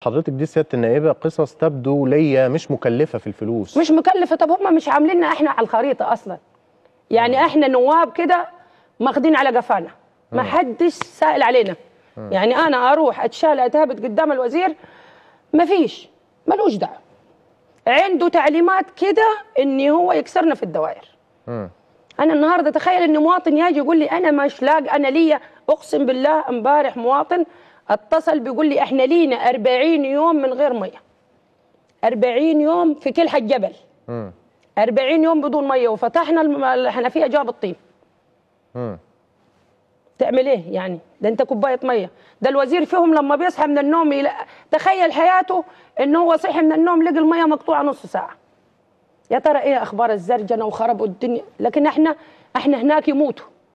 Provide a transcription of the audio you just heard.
حضرتك دي سياده النائبه قصص تبدو ليا مش مكلفه في الفلوس مش مكلفه طب هم مش عامليننا احنا على الخريطه اصلا يعني احنا نواب كده ماخدين على قفانا ما حدش سائل علينا يعني انا اروح اتشال اتهبت قدام الوزير ما فيش ملوش دعوه عنده تعليمات كده ان هو يكسرنا في الدوائر مم. انا النهارده تخيل ان مواطن يجي يقول لي انا مش لاق انا ليا اقسم بالله امبارح مواطن اتصل بيقول لي احنا لينا 40 يوم من غير ميه 40 يوم في كلحة الجبل مم. 40 يوم بدون ميه وفتحنا الم- الحنفيه جاب الطين مم. تعمل ايه يعني ده انت كوبايه ميه ده الوزير فيهم لما بيصحى من النوم يلا... تخيل حياته ان هو صحي من النوم لقى الميه مقطوعه نص ساعه يا ترى ايه اخبار الزرجنه وخربوا الدنيا لكن احنا احنا هناك يموتوا